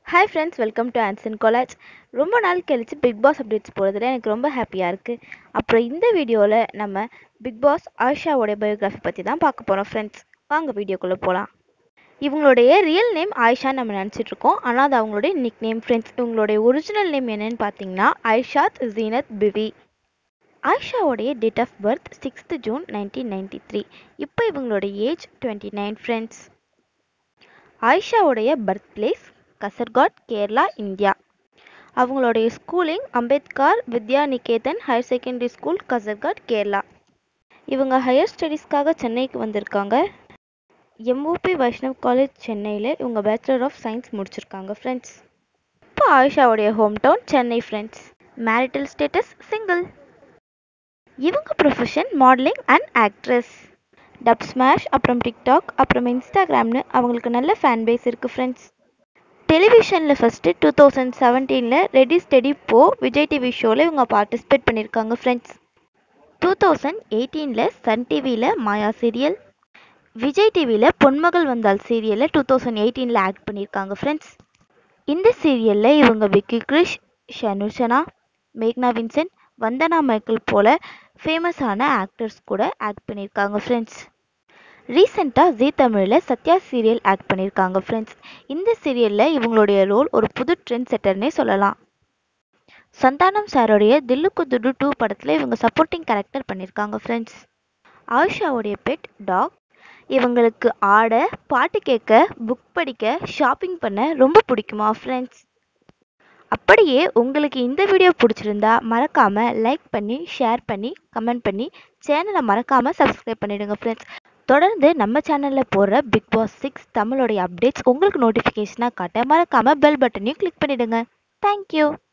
hi friends welcome to Anson college ரொம்ப நாள் கழிச்சு பிக் பாஸ் அப்டேட்ஸ் போகிறதுல எனக்கு ரொம்ப ஹாப்பியாக இருக்குது அப்புறம் இந்த வீடியோவில் நம்ம பிக் பாஸ் ஆயிஷாவோடைய பயோகிராஃபி பற்றி தான் பார்க்க போகிறோம் ஃப்ரெண்ட்ஸ் வாங்க வீடியோக்குள்ளே போகலாம் இவங்களுடைய ரியல் நேம் ஆயிஷான்னு நம்ம நினச்சிட்டு இருக்கோம் ஆனால் அது அவங்களுடைய நிக் நேம் ஃப்ரெண்ட்ஸ் இவங்களுடைய ஒரிஜினல் நேம் என்னன்னு பார்த்தீங்கன்னா ஐஷாத் ஜீனத் பிவி ஆயிஷாவுடைய date of birth sixth June nineteen ninety three இப்போ இவங்களுடைய ஏஜ் டுவெண்ட்டி நைன் ஃப்ரெண்ட்ஸ் ஆயிஷாவுடைய birth place Kasaragod Kerala India அவங்களுடைய schooling Ambedkar Vidya Niketan higher secondary school Kasaragod Kerala இவங்க ஹையர் ஸ்டடீஸ்க்காக சென்னைக்கு வந்திருக்காங்க எம்ஓபி வைஷ்ணவ் காலேஜ் சென்னையில் இவங்க பேச்சுலர் ஆஃப் சயின்ஸ் முடிச்சிருக்காங்க ஃப்ரெண்ட்ஸ் இப்போ ஆயிஷாவுடைய home town Chennai friends marital status single இவங்க profession modelling and actress dub smash அப்புறம் டிக்டாக் அப்புறம் இன்ஸ்டாகிராம்னு அவங்களுக்கு நல்ல ஃபேன் பேஸ் இருக்குது ஃப்ரெண்ட்ஸ் டெலிவிஷனில் ஃபஸ்ட்டு டூ தௌசண்ட் செவன்டீனில் ரெடி ஸ்டெடி போ விஜய் டிவி ஷோவில் இவங்க பார்ட்டிசிபேட் பண்ணியிருக்காங்க ஃப்ரெண்ட்ஸ் டூ தௌசண்ட் எயிட்டீனில் சன் டிவியில் மாயா சீரியல் விஜய் டிவியில் பொன்மகள் வந்தால் சீரியலில் டூ தௌசண்ட் எயிட்டீனில் ஆக்ட் பண்ணியிருக்காங்க ஃப்ரெண்ட்ஸ் இந்த சீரியலில் இவங்க விக்கி கிரிஷ் ஷனுஷனா மேக்னா வின்சென்ட் வந்தனா மைக்கேல் போல ஃபேமஸான ஆக்டர்ஸ் கூட ஆக்ட் பண்ணியிருக்காங்க ஃப்ரெண்ட்ஸ் ரீசெண்டாக ஜீ தமிழில் சத்யா சீரியல் ஆக்ட் பண்ணியிருக்காங்க ஃப்ரெண்ட்ஸ் இந்த சீரியலில் இவங்களுடைய ரோல் ஒரு புது ட்ரெண்ட் செட்டர்னே சொல்லலாம் சந்தானம் சாரோடைய தில்லுக்கு துடு டூ படத்தில் இவங்க சப்போர்ட்டிங் கேரக்டர் பண்ணியிருக்காங்க ஃப்ரெண்ட்ஸ் ஆயிஷாவுடைய பெட் டாக் இவங்களுக்கு ஆட பாட்டு கேட்க புக் படிக்க ஷாப்பிங் பண்ண ரொம்ப பிடிக்குமா ஃப்ரெண்ட்ஸ் அப்படியே உங்களுக்கு இந்த வீடியோ பிடிச்சிருந்தா மறக்காமல் லைக் பண்ணி ஷேர் பண்ணி கமெண்ட் பண்ணி சேனலை மறக்காமல் சப்ஸ்கிரைப் பண்ணிடுங்க ஃப்ரெண்ட்ஸ் தொடர்ந்து நம்ம சேனலில் போடுற பிக் பாஸ் சிக்ஸ் தமிழோடைய அப்டேட்ஸ் உங்களுக்கு நோட்டிஃபிகேஷனாக காட்ட மறக்காமல் பெல் பட்டனையும் கிளிக் பண்ணிடுங்க தேங்க்யூ